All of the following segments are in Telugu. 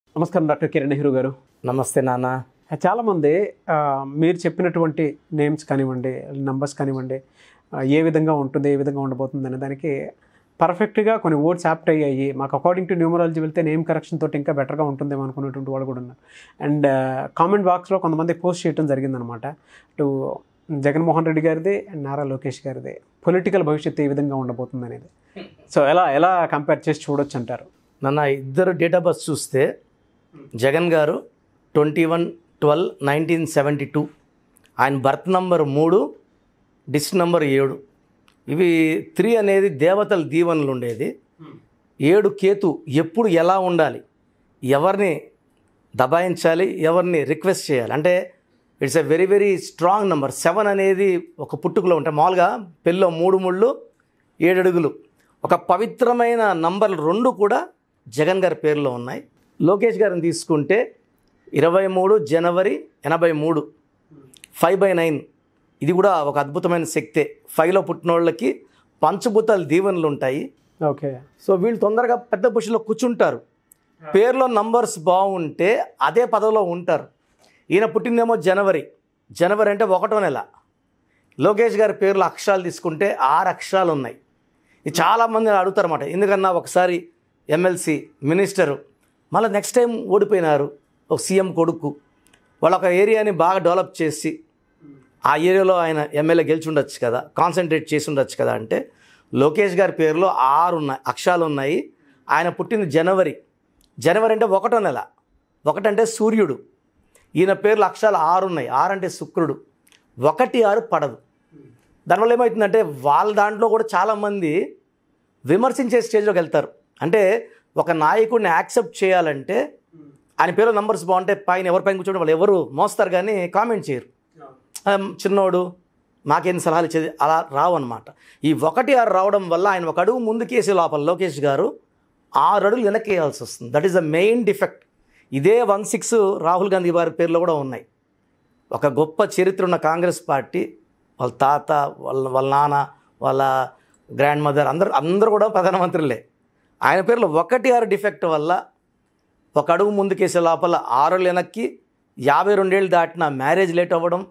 నమస్కారం డాక్టర్ కిరణ్ నెహ్రూ గారు నమస్తే నాన్న చాలామంది ఆ, మీరు చెప్పినటువంటి నేమ్స్ కానివ్వండి నంబర్స్ కానివ్వండి ఆ, ఏ విధంగా ఉంటుంది ఏ విధంగా ఉండబోతుంది అనే దానికి పర్ఫెక్ట్గా కొన్ని వర్డ్స్ యాప్ట్ అయ్యాయి మాకు అకార్డింగ్ టు న్యూమరాలజీ వెళ్తే నేమ్ కరెక్షన్ తోటి ఇంకా బెటర్గా ఉంటుందేమో అనుకునేటువంటి వాళ్ళు కూడా ఉన్నారు అండ్ కామెంట్ బాక్స్లో కొంతమంది పోస్ట్ చేయడం జరిగిందనమాట టు జగన్మోహన్ రెడ్డి గారిది అండ్ నారా లోకేష్ గారిది పొలిటికల్ భవిష్యత్తు ఏ విధంగా ఉండబోతుంది అనేది సో ఎలా ఎలా కంపేర్ చేసి చూడొచ్చు అంటారు నాన్న ఇద్దరు డేట్ ఆఫ్ బర్త్ చూస్తే జగన్ గారు twenty one twelve nineteen seventy two ఆయన బర్త్ నంబర్ మూడు డిస్ట్ నంబర్ ఏడు ఇవి త్రీ అనేది దేవతల దీవెనలు ఉండేది ఏడు కేతు ఎప్పుడు ఎలా ఉండాలి ఎవరిని దబాయించాలి ఎవరిని రిక్వెస్ట్ చేయాలి అంటే it's a very very strong number seven అనేది ఒక పుట్టుకలో ఉంటాయి మామూలుగా పెళ్ళిలో మూడు ముళ్ళు ఏడు అడుగులు ఒక పవిత్రమైన నంబర్లు రెండు కూడా జగన్ గారి పేరులో ఉన్నాయి లోకేష్ గారిని తీసుకుంటే ఇరవై మూడు జనవరి ఎనభై మూడు ఫైవ్ బై నైన్ ఇది కూడా ఒక అద్భుతమైన శక్తే ఫైవ్లో పుట్టిన వాళ్ళకి పంచభూతాలు దీవెనలు ఉంటాయి ఓకే సో వీళ్ళు తొందరగా పెద్ద పొజిషన్లో కూర్చుంటారు పేరులో నంబర్స్ బాగుంటే అదే పదవిలో ఉంటారు ఈయన పుట్టిందేమో జనవరి జనవరి అంటే ఒకటో నెల లోకేష్ గారి పేర్లో అక్షరాలు తీసుకుంటే ఆరు అక్షరాలు ఉన్నాయి ఇది చాలామంది అడుగుతారు అన్నమాట ఎందుకన్నా ఒకసారి ఎమ్మెల్సీ మినిస్టరు మళ్ళీ నెక్స్ట్ టైం ఓడిపోయినారు ఒక సీఎం కొడుకు వాళ్ళ ఒక ఏరియాని బాగా డెవలప్ చేసి ఆ ఏరియాలో ఆయన ఎమ్మెల్యే గెలిచి ఉండొచ్చు కదా కాన్సన్ట్రేట్ చేసి ఉండొచ్చు కదా అంటే లోకేష్ గారి పేరులో ఆరు ఉన్నాయి అక్షరాలు ఉన్నాయి ఆయన పుట్టింది జనవరి జనవరి అంటే ఒకటో నెల ఒకటంటే సూర్యుడు ఈయన పేర్లు అక్షరాలు ఆరు ఉన్నాయి ఆరు అంటే శుక్రుడు ఒకటి ఆరు పడదు దానివల్ల ఏమవుతుందంటే వాళ్ళ దాంట్లో కూడా చాలామంది విమర్శించే స్టేజ్లోకి వెళ్తారు అంటే ఒక నాయకుడిని యాక్సెప్ట్ చేయాలంటే ఆయన పేరు నంబర్స్ బాగుంటే పైన ఎవరి పైన కూర్చోండి వాళ్ళు ఎవరు మోస్తారు కానీ కామెంట్ చేయరు ఆ, చిన్నోడు మాకేం సలహాలు ఇచ్చేది అలా రావు అనమాట ఈ ఒకటి ఆరు రావడం వల్ల ఆయన ఒక అడుగు ముందుకేసే లోపల లోకేష్ గారు ఆరు అడుగులు వెనక్కి వేయాల్సి వస్తుంది that is the main defect ఇదే వన్ సిక్స్ రాహుల్ గాంధీ వారి పేర్లో కూడా ఉన్నాయి ఒక గొప్ప చరిత్ర ఉన్న కాంగ్రెస్ పార్టీ వాళ్ళ తాత వాళ్ళ వాళ్ళ నాన్న వాళ్ళ గ్రాండ్ మదర్ అందరూ అందరూ కూడా ప్రధానమంత్రులే ఆయన పేర్లో ఒకటి ఆరు డిఫెక్ట్ వల్ల ఒక అడుగు ముందుకేసే లోపల ఆరు వెనక్కి యాభై రెండేళ్ళు దాటిన మ్యారేజ్ లేట్ అవ్వడం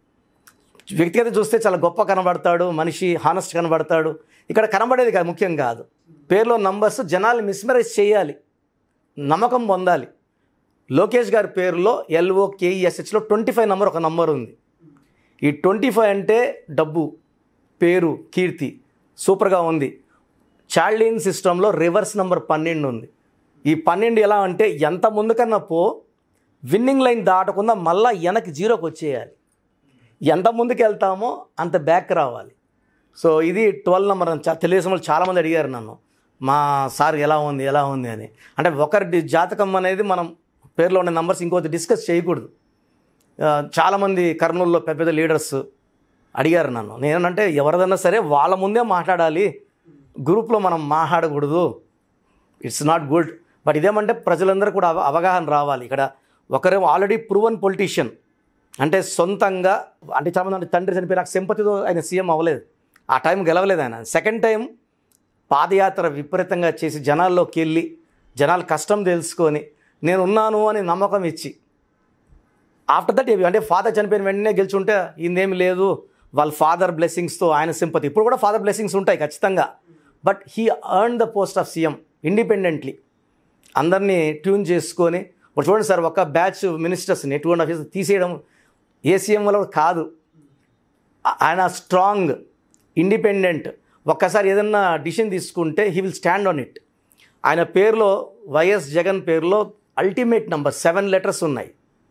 వ్యక్తిగత చూస్తే చాలా గొప్ప కనబడతాడు మనిషి హానెస్ట్ కనబడతాడు ఇక్కడ కనబడేది కాదు ముఖ్యం కాదు పేర్లో నంబర్స్ జనాలు మిస్మరైజ్ చేయాలి నమ్మకం పొందాలి లోకేష్ గారి పేరులో ఎల్ఓ కేఈఎస్హెచ్లో ట్వంటీ ఫైవ్ నెంబర్ ఒక నంబర్ ఉంది ఈ ట్వంటీ ఫైవ్ అంటే డబ్బు పేరు కీర్తి సూపర్గా ఉంది చార్లిన్ సిస్టంలో రివర్స్ నెంబర్ పన్నెండు ఉంది ఈ పన్నెండు ఎలా అంటే ఎంత ముందుకన్నా పో విన్నింగ్ లైన్ దాటకుండా మళ్ళా వెనక్కి జీరోకి వచ్చేయాలి ఎంత ముందుకు వెళ్తామో అంత బ్యాక్ రావాలి సో ఇది ట్వెల్వ్ నెంబర్ అని చా- తెలుగుదేశం వాళ్ళు చాలామంది అడిగారు నన్ను మా సార్ ఎలా ఉంది ఎలా ఉంది అని అంటే ఒకరి డి- జాతకం అనేది మనం పేర్లో ఉండే నంబర్స్ ఇంకోటి డిస్కస్ చేయకూడదు ఆ, చాలామంది కర్నూలులో పెద్ద పెద్ద లీడర్స్ అడిగారు నన్ను నేనంటే ఎవరిదన్నా సరే వాళ్ళ ముందే మాట్లాడాలి గ్రూప్లో మనం మాట్లాడకూడదు ఇట్స్ నాట్ గుడ్ బట్ ఇదేమంటే ప్రజలందరూ కూడా అవ అవగాహన రావాలి ఇక్కడ ఒకరేమో ఆల్రెడీ ప్రూవన్ పొలిటీషియన్ అంటే సొంతంగా అంటే చాలామంది అంటే తండ్రి చనిపోయి నాకు సింపతితో ఆయన సీఎం అవ్వలేదు ఆ టైం గెలవలేదు ఆయన సెకండ్ టైం పాదయాత్ర విపరీతంగా చేసి జనాల్లోకి వెళ్ళి జనాల కష్టం తెలుసుకొని నేను ఉన్నాను అని నమ్మకం ఇచ్చి ఆఫ్టర్ దట్ అంటే ఫాదర్ చనిపోయిన వెంటనే గెలుచుంటే ఇందేమి లేదు వాళ్ళ ఫాదర్ బ్లెస్సింగ్స్తో ఆయన సింపతి ఇప్పుడు కూడా ఫాదర్ బ్లెస్సింగ్స్ ఉంటాయి ఖచ్చితంగా but he earn the post of CM independently అందరినీ ట్యూన్ చేసుకొని ఇప్పుడు చూడండి సార్ ఒక బ్యాచ్ మినిస్టర్స్ని టూ అండ్ హాఫ్ ఇయర్స్ తీసేయడం ఏ సీఎం వల్ల కూడా కాదు ఆ- ఆయన స్ట్రాంగ్ ఇండిపెండెంట్ ఒక్కసారి ఏదన్నా డిసిషన్ తీసుకుంటే he will stand on it ఆయన పేరులో వైఎస్ జగన్ పేరులో అల్టిమేట్ నంబర్ సెవెన్ లెటర్స్ ఉన్నాయి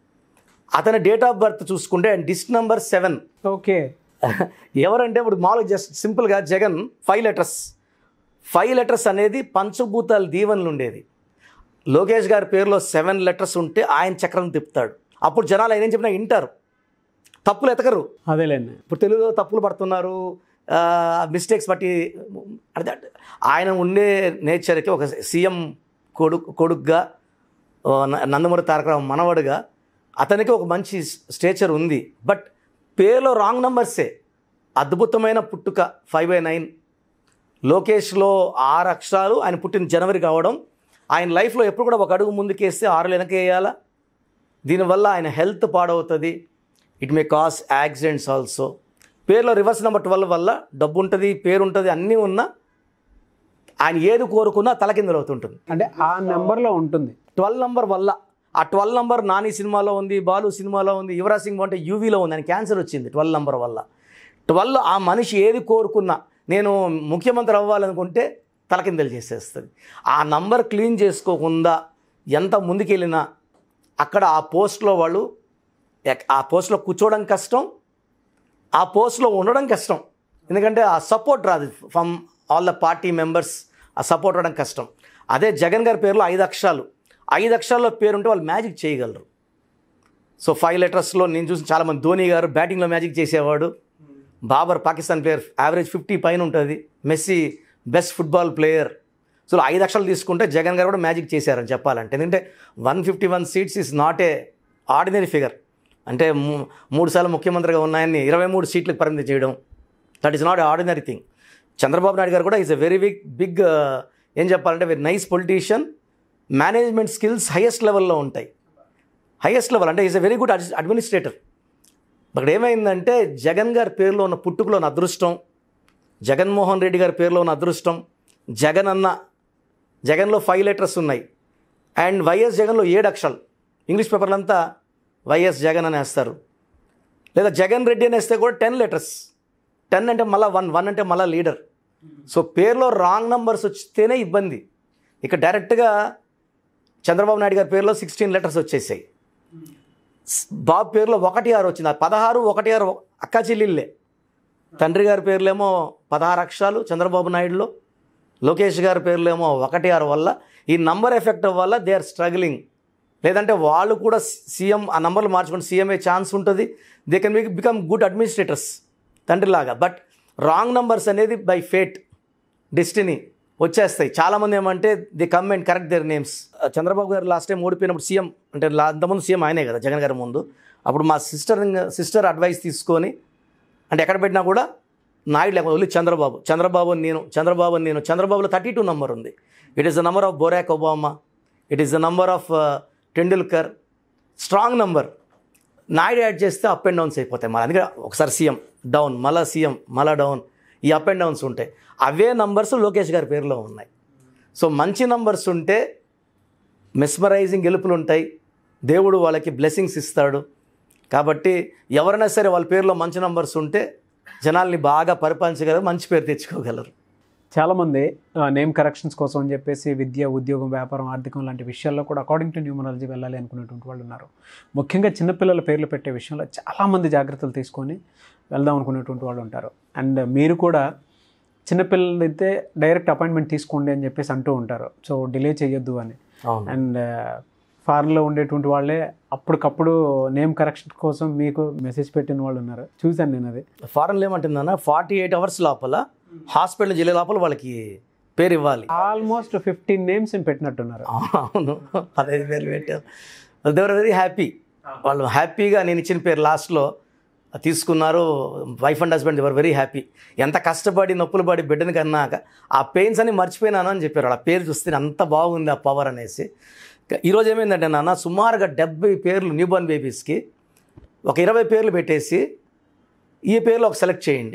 అతని డేట్ ఆఫ్ బర్త్ చూసుకుంటే ఆయన డిస్ట్ నంబర్ సెవెన్ ఓకే ఎవరంటే ఇప్పుడు మామూలుగా జస్ట్ సింపుల్గా Jagan five letters five letters అనేది పంచభూతాల దీవెనలు ఉండేది లోకేష్ గారి పేరులో సెవెన్ లెటర్స్ ఉంటే ఆయన చక్రం తిప్పుతాడు అప్పుడు జనాలు ఆయన ఏం చెప్పినా వింటారు తప్పులు ఎతకరు అదేలేండి ఇప్పుడు తెలుగులో తప్పులు పడుతున్నారు మిస్టేక్స్ బట్టి అంటే ఆయన ఉండే నేచర్కి ఒక సీఎం కొడుకు కొడుకుగా ఓ న- నందమూరి తారకరావు మనవడుగా అతనికి ఒక మంచి స్టేచర్ ఉంది బట్ పేరులో రాంగ్ నంబర్సే అద్భుతమైన పుట్టుక ఫైవ్ బై నైన్ లోకేష్లో ఆరు అక్షరాలు ఆయన పుట్టిన జనవరి కావడం ఆయన లైఫ్లో ఎప్పుడు కూడా ఒక అడుగు ముందుకేస్తే ఆరు వెనక వేయాలా దీనివల్ల ఆయన హెల్త్ పాడవుతుంది it may cause accidents also పేరులో రివర్స్ నెంబర్ ట్వెల్వ్ వల్ల డబ్బు ఉంటుంది పేరు ఉంటుంది అన్నీ ఉన్నా ఆయన ఏది కోరుకున్నా తలకిందులు అవుతుంటుంది అంటే ఆ నెంబర్లో ఉంటుంది ట్వెల్వ్ నంబర్ వల్ల ఆ ట్వెల్వ్ నంబర్ నాని సినిమాలో ఉంది బాలు సినిమాలో ఉంది యువరాజ్ సింగ్ అంటే యూవీలో ఉంది ఆయన క్యాన్సర్ వచ్చింది ట్వెల్వ్ నంబర్ వల్ల ట్వెల్వ్ ఆ మనిషి ఏది కోరుకున్నా నేను ముఖ్యమంత్రి అవ్వాలనుకుంటే తలకిందలు చేసేస్తుంది ఆ నంబర్ క్లీన్ చేసుకోకుండా ఎంత ముందుకెళ్ళినా అక్కడ ఆ పోస్ట్లో వాళ్ళు ఎక్- ఆ పోస్ట్లో కూర్చోవడం కష్టం ఆ పోస్ట్లో ఉండడం కష్టం ఎందుకంటే ఆ సపోర్ట్ రాదు from all the party members ఆ సపోర్ట్ రావడం కష్టం అదే జగన్ గారి పేరులో ఐదు అక్షరాలు ఐదు అక్షరాల్లో పేరు ఉంటే వాళ్ళు మ్యాజిక్ చేయగలరు సో ఫైవ్ లెటర్స్లో నేను చూసిన చాలామంది ధోని గారు బ్యాటింగ్లో మ్యాజిక్ చేసేవాడు Babar Pakistan player average fifty పైన ఉంటుంది Messi best football player so ఐదు అక్షరాలు తీసుకుంటే జగన్ గారు కూడా మ్యాజిక్ చేశారని చెప్పాలంటే ఎందుకంటే one fifty one seats is not a ordinary figure అంటే మూ- మూడు సార్లు ముఖ్యమంత్రిగా ఉన్నాయని ఇరవై మూడు సీట్లకు పరిమితి చేయడం that is not ordinary thing Chandrababu Naidu గారు కూడా is a very big big ఏం చెప్పాలంటే very nice politician management skills highest లెవెల్లో ఉంటాయి హైయెస్ట్ లెవెల్ అంటే is a very good administrator అక్కడ ఏమైందంటే జగన్ గారి పేరులో ఉన్న పుట్టుకలో ఉన్న అదృష్టం జగన్మోహన్ రెడ్డి గారి పేరులో ఉన్న అదృష్టం జగన్ అన్న జగన్లో ఫైవ్ లెటర్స్ ఉన్నాయి అండ్ వైఎస్ జగన్లో ఏడు అక్షరాలు ఇంగ్లీష్ పేపర్లంతా వైఎస్ జగన్ అని వేస్తారు లేదా జగన్ రెడ్డి అని వేస్తే కూడా టెన్ లెటర్స్ టెన్ అంటే మళ్ళీ వన్ వన్ అంటే మళ్ళీ లీడర్ సో పేరులో రాంగ్ నంబర్స్ వస్తేనే ఇబ్బంది ఇక డైరెక్ట్గా చంద్రబాబు నాయుడు గారి పేరులో సిక్స్టీన్ లెటర్స్ వచ్చేసాయి బాబు పేరులో ఒకటి ఆరు వచ్చింది ఆ పదహారు ఒకటి ఆరు అక్క చెల్లెళ్ళే తండ్రి గారి పేర్లేమో పదహారు అక్షరాలు చంద్రబాబు నాయుడులో లోకేష్ గారి పేర్లేమో ఒకటి ఆరు వల్ల ఈ నంబర్ ఎఫెక్ట్ వల్ల దే ఆర్ స్ట్రగ్లింగ్ లేదంటే వాళ్ళు కూడా సీఎం ఆ నంబర్లు మార్చుకొని సీఎం అయ్యే ఛాన్స్ ఉంటుంది they can be become good administrators తండ్రిలాగా బట్ రాంగ్ నంబర్స్ అనేది బై ఫేట్ డెస్టినీ వచ్చేస్తాయి చాలామంది ఏమంటే they come and correct their names Chandrababu గారు లాస్ట్ టైం ఓడిపోయినప్పుడు సీఎం అంటే లా- అంతకుముందు సీఎం ఆయనే కదా జగన్ గారి ముందు అప్పుడు మా సిస్టర్ సిస్టర్ అడ్వైస్ తీసుకొని అంటే ఎక్కడ పెట్టినా కూడా నాయుడు లేకపోతే ఓన్లీ చంద్రబాబు చంద్రబాబు అని నేను చంద్రబాబు అని నేను చంద్రబాబులో థర్టీ టూ నెంబర్ ఉంది it is the number of Barack Obama it is the number of Tendulkar strong number Naidu add చేస్తే అప్ అండ్ డౌన్స్ అయిపోతాయి మళ్ళీ అందుకే ఒకసారి సీఎం డౌన్ మళ్ళా సీఎం మళ్ళా డౌన్ ఈ అప్ అండ్ డౌన్స్ ఉంటాయి అవే నంబర్స్ లోకేష్ గారి పేరులో ఉన్నాయి సో మంచి నంబర్స్ ఉంటే మెస్మరైజింగ్ గెలుపులు ఉంటాయి దేవుడు వాళ్ళకి బ్లెస్సింగ్స్ ఇస్తాడు కాబట్టి ఎవరైనా సరే వాళ్ళ పేరులో మంచి నంబర్స్ ఉంటే జనాల్ని బాగా పరిపాలించగలరు మంచి పేరు తెచ్చుకోగలరు చాలామంది నేమ్ కరెక్షన్స్ కోసం అని చెప్పేసి విద్య ఉద్యోగం వ్యాపారం ఆర్థికం లాంటి విషయాల్లో కూడా అకార్డింగ్ టు న్యూమరాలజీ వెళ్ళాలి అనుకునేటువంటి వాళ్ళు ఉన్నారు ముఖ్యంగా చిన్నపిల్లల పేర్లు పెట్టే విషయంలో చాలామంది జాగ్రత్తలు తీసుకొని వెళ్దాం అనుకునేటువంటి వాళ్ళు ఉంటారు అండ్ మీరు కూడా చిన్నపిల్లలు అయితే డైరెక్ట్ అపాయింట్మెంట్ తీసుకోండి అని చెప్పేసి అంటూ ఉంటారు సో డిలే చేయొద్దు అని అవును అండ్ ఫారెన్లో ఉండేటువంటి వాళ్ళే అప్పటికప్పుడు నేమ్ కరెక్షన్ కోసం మీకు మెసేజ్ పెట్టిన వాళ్ళు ఉన్నారు చూశాను నేను అది ఫారెన్లో ఏమంటుందన్న ఫార్టీ ఎయిట్ అవర్స్ లోపల హాస్పిటల్ జిల్లా లోపల వాళ్ళకి పేరు ఇవ్వాలి ఆల్మోస్ట్ ఫిఫ్టీన్ నేమ్స్ పెట్టినట్టున్నారు అవును పదహైదు పేర్లు పెట్టారు దేవర్ వెరీ హ్యాపీ వాళ్ళు హ్యాపీగా నేను ఇచ్చిన పేరు లాస్ట్లో తీసుకున్నారు wife and husband they were very happy ఎంత కష్టపడి నొప్పులు పడి బిడ్డని కన్నాక ఆ పెయిన్స్ అని మర్చిపోయినాను అని చెప్పారు ఆ పేరు చూస్తే అంత బాగుంది ఆ పవర్ అనేసి ఈరోజు ఏమైందంటే నాన్న సుమారుగా డెబ్బై పేర్లు న్యూబోర్న్ బేబీస్కి ఒక ఇరవై పేర్లు పెట్టేసి ఈ పేర్లు ఒక సెలెక్ట్ చేయండి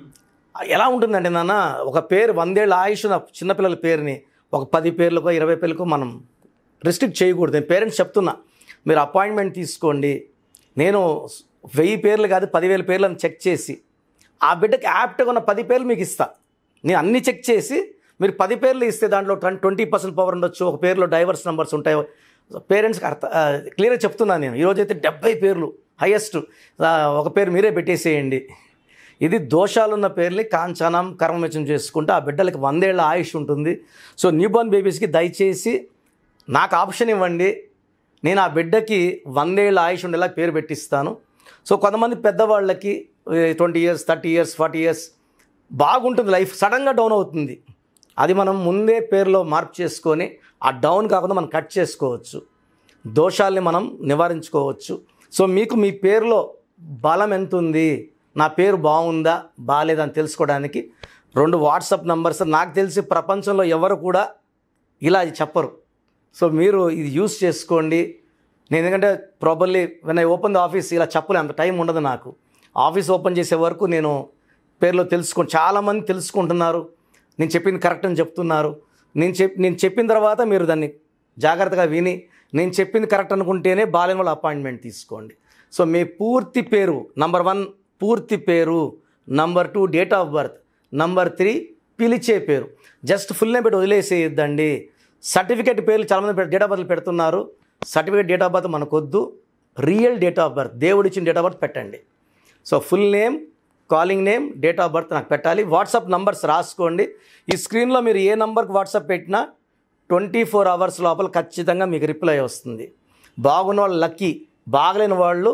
ఎలా ఉంటుందంటే నాన్న ఒక పేరు వందేళ్ళ ఆయుష్ ఉన్న చిన్నపిల్లల పేరుని ఒక పది పేర్లకో ఇరవై పేర్లకో మనం రిస్ట్రిక్ట్ చేయకూడదు నేను పేరెంట్స్ చెప్తున్నా మీరు అపాయింట్మెంట్ తీసుకోండి నేను వెయ్యి పేర్లు కాదు పదివేల పేర్లను చెక్ చేసి ఆ బిడ్డకి యాప్ట్గా ఉన్న పది పేర్లు మీకు ఇస్తా నేను అన్ని చెక్ చేసి మీరు పది పేర్లు ఇస్తే దాంట్లో ట్వంటీ పర్సెంట్ పవర్ ఉండొచ్చు ఒక పేరులో డైవర్స్ నెంబర్స్ ఉంటాయి పేరెంట్స్కి అర్థ క్లియర్గా చెప్తున్నాను నేను ఈరోజైతే డెబ్బై పేర్లు హయ్యెస్ట్ ఒక పేరు మీరే పెట్టేసేయండి ఇది దోషాలున్న పేర్లు కాంచనం కర్మమెచ్చం చేసుకుంటే ఆ బిడ్డలకి వందేళ్ల ఆయుష్ ఉంటుంది సో న్యూబోర్న్ బేబీస్కి దయచేసి నాకు ఆప్షన్ ఇవ్వండి నేను ఆ బిడ్డకి వందేళ్ల ఆయుష్ ఉండేలా పేరు పెట్టిస్తాను సో కొంతమంది పెద్దవాళ్ళకి twenty years thirty years forty years బాగుంటుంది లైఫ్ సడన్గా డౌన్ అవుతుంది అది మనం ముందే పేరులో మార్పు చేసుకొని ఆ డౌన్ కాకుండా మనం కట్ చేసుకోవచ్చు దోషాల్ని మనం నివారించుకోవచ్చు సో మీకు మీ పేరులో బలం ఎంత ఉంది నా పేరు బాగుందా బాగాలేదా అని తెలుసుకోవడానికి రెండు వాట్సాప్ నంబర్స్ నాకు తెలిసి ప్రపంచంలో ఎవరు కూడా ఇలా చెప్పరు సో మీరు ఇది యూస్ చేసుకోండి నేను ఎందుకంటే properly when I open the office ఇలా చెప్పలే అంత టైం ఉండదు నాకు ఆఫీస్ ఓపెన్ చేసే వరకు నేను పేర్లో తెలుసుకో చాలామంది తెలుసుకుంటున్నారు నేను చెప్పింది కరెక్ట్ అని చెప్తున్నారు నేను చెప్ నేను చెప్పిన తర్వాత మీరు దాన్ని జాగ్రత్తగా విని నేను చెప్పింది కరెక్ట్ అనుకుంటేనే బాలేని వాళ్ళ అపాయింట్మెంట్ తీసుకోండి సో మీ పూర్తి పేరు నంబర్ వన్ పూర్తి పేరు number two date of birth number three పిలిచే పేరు జస్ట్ ఫుల్ నేమ్ పెట్టి వదిలేసేయద్దండి సర్టిఫికేట్ పేర్లు చాలామంది పెట్- డేట్ ఆఫ్ బర్త్ పెడుతున్నారు సర్టిఫికేట్ డేట్ ఆఫ్ బర్త్ మనకొద్దు రియల్ డేట్ ఆఫ్ బర్త్ దేవుడు ఇచ్చిన డేట్ ఆఫ్ బర్త్ పెట్టండి so full name calling name date of birth నాకు పెట్టాలి వాట్సాప్ నంబర్స్ రాసుకోండి ఈ స్క్రీన్లో మీరు ఏ నంబర్కి వాట్సాప్ పెట్టినా ట్వంటీ ఫోర్ అవర్స్ లోపల ఖచ్చితంగా మీకు రిప్లై వస్తుంది బాగున్న వాళ్ళు లక్కీ బాగలేని వాళ్ళు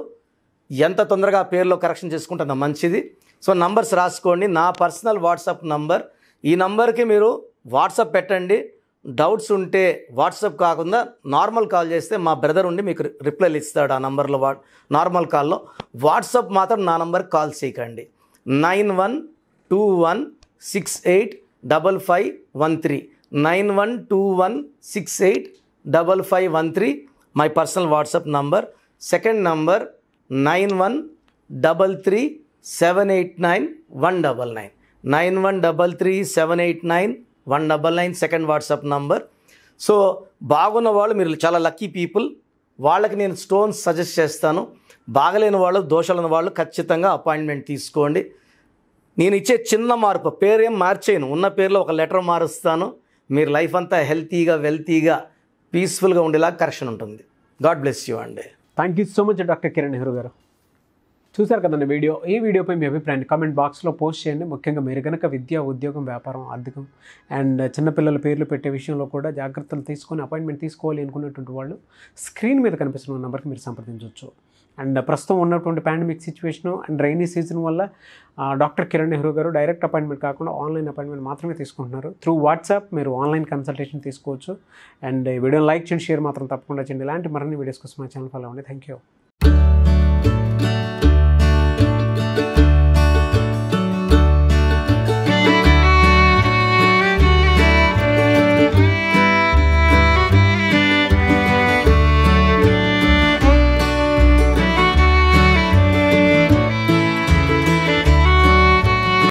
ఎంత తొందరగా ఆ పేరులో కరెక్షన్ చేసుకుంటే అంత మంచిది సో నంబర్స్ రాసుకోండి నా పర్సనల్ వాట్సాప్ నంబర్ ఈ నంబర్కి మీరు వాట్సాప్ పెట్టండి డౌట్స్ ఉంటే వాట్సాప్ కాకుండా నార్మల్ కాల్ చేస్తే మా బ్రదర్ ఉండి మీకు రిప్లైలు ఇస్తాడు ఆ నంబర్లో వా నార్మల్ కాల్లో వాట్సాప్ మాత్రం నా నంబర్కి కాల్ చేయకండి nine one two one six eight double five one three nine one two one six eight double five one three my personal WhatsApp number second number nine one double three seven eight nine one double nine nine one double three seven eight nine one double nine second WhatsApp number so బాగున్న వాళ్ళు మీరు చాలా లక్కీ పీపుల్ వాళ్ళకి నేను స్టోన్స్ సజెస్ట్ చేస్తాను బాగలేని వాళ్ళు దోషాలు ఉన్న వాళ్ళు ఖచ్చితంగా అపాయింట్మెంట్ తీసుకోండి నేను ఇచ్చే చిన్న మార్పు పేరేం మార్చేయను ఉన్న పేరులో ఒక లెటర్ మారుస్తాను మీరు లైఫ్ అంతా హెల్తీగా వెల్తీగా పీస్ఫుల్గా ఉండేలా కరెక్షన్ ఉంటుంది గాడ్ బ్లెస్ యూ అండి thank you so much doctor Kiran Nehru గారు చూశారు కదండి వీడియో ఈ వీడియోపై మీ అభిప్రాయాన్ని కామెంట్ బాక్స్లో పోస్ట్ చేయండి ముఖ్యంగా మీరు కనుక విద్య ఉద్యోగం వ్యాపారం ఆర్థికం అండ్ చిన్నపిల్లల పేర్లు పెట్టే విషయంలో కూడా జాగ్రత్తలు తీసుకొని అపాయింట్మెంట్ తీసుకోవాలి అనుకున్నటువంటి వాళ్ళు స్క్రీన్ మీద కనిపిస్తున్న నెంబర్కి మీరు సంప్రదించవచ్చు అండ్ ప్రస్తుతం ఉన్నటువంటి pandemic situation and rainy season వల్ల ఆ, డాక్టర్ కిరణ్ నెహ్రూ గారు డైరెక్ట్ అపాయింట్మెంట్ కాకుండా ఆన్లైన్ అపాయింట్మెంట్ మాత్రమే తీసుకుంటున్నారు త్రూ వాట్సాప్ మీరు ఆన్లైన్ కన్సల్టేషన్ తీసుకోవచ్చు అండ్ ఈ వీడియోని లైక్ చేయండి షేర్ మాత్రం తప్పకుండా చేయండి ఇలాంటి మరిన్ని వీడియోస్ కోసం మా ఛానల్ ఫాలో అవ్వండి థ్యాంక్ యూ